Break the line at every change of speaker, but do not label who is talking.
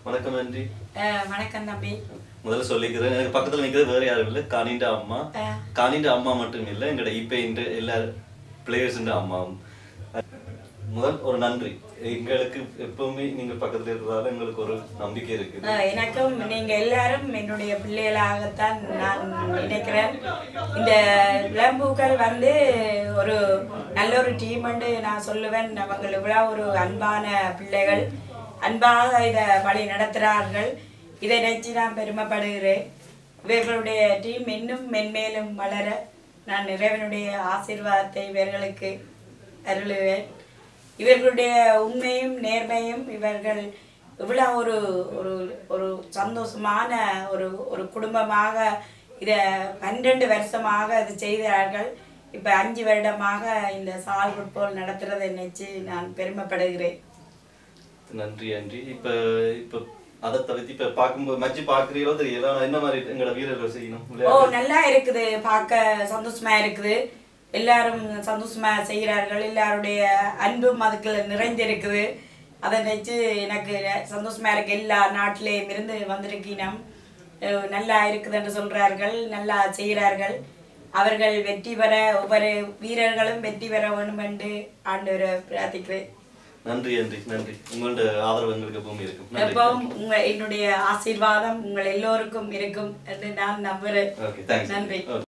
வணக்கம் நன்றி
அஹ் வணக்கம் தம்பி
முதல்ல சொல்லிக்கிறேன் எனக்கு பக்கத்துல நிக்கிறது வேற யாரும் இல்லை காணின்ற அம்மா
அஹ்
காணின்ற அம்மா மட்டும் இல்லை எங்கட இப்ப இந்த எல்லா பிளேயர்ஸுன்ற அம்மாவும் முதல் ஒரு நன்றி எங்களுக்கு எப்பவுமே நீங்க பக்கத்துல இருக்கிறதால எங்களுக்கு ஒரு நம்பிக்கை இருக்குது
அஹ் எனக்கும் நீங்க எல்லாரும் என்னுடைய பிள்ளைகளாகத்தான் நான் நினைக்கிறேன் இந்த விளம்புகள் வந்து ஒரு நல்ல ஒரு டீம் நான் சொல்லுவேன் அவங்க இவ்வளோ ஒரு அன்பான பிள்ளைகள் அன்பாக இதை வழி நடத்துகிறார்கள் இதை நினைச்சு நான் பெருமைப்படுகிறேன் இவர்களுடைய டீம் இன்னும் மென்மேலும் வளர நான் இறைவனுடைய ஆசீர்வாதத்தை இவர்களுக்கு அருளுவேன் இவர்களுடைய உண்மையும் நேர்மையும் இவர்கள் இவ்வளோ ஒரு ஒரு ஒரு சந்தோஷமான ஒரு ஒரு குடும்பமாக இதை பன்னெண்டு வருஷமாக இது செய்கிறார்கள் இப்போ அஞ்சு வருடமாக இந்த சால் ஃபுட்பால் நடத்துறதை நினைச்சு நான் பெருமைப்படுகிறேன்
நன்றி நன்றி இப்ப இப்ப அதை தவிர்த்து இப்ப பார்க்கும்போது மச்சு பாக்குறீங்களோ தெரியல ஆனா என்ன மாதிரி எங்களோட வீரர்கள் செய்யணும்
ஓ
விளையாட்டு.
நல்லா இருக்குது பார்க்க சந்தோஷமா இருக்குது எல்லாரும் சந்தோஷமா செய்கிறார்கள் எல்லாருடைய அன்பும் அதுக்குள்ள நிறைந்திருக்குது அதை நினைச்சு எனக்கு சந்தோஷமா இருக்கு எல்லா நாட்டிலேயும் இருந்து வந்திருக்கீனம் அஹ் நல்லா இருக்குது என்று சொல்றார்கள் நல்லா செய்கிறார்கள் அவர்கள் வெற்றி பெற ஒவ்வொரு வீரர்களும் வெற்றி பெற வேண்டும் என்று ஆண்டவரை பிரார்த்திக்கிறேன்
நன்றி நன்றி நன்றி உங்களோட ஆதரவு எங்களுக்கு எப்பவுமே இருக்கும் நன்றி
எப்பவும் உங்க என்னுடைய ஆசீர்வாதம் உங்கள் எல்லோருக்கும் இருக்கும் என்று நான் நம்புறேன்
ஓகே தேங்க்ஸ்
நன்றி
ஓகே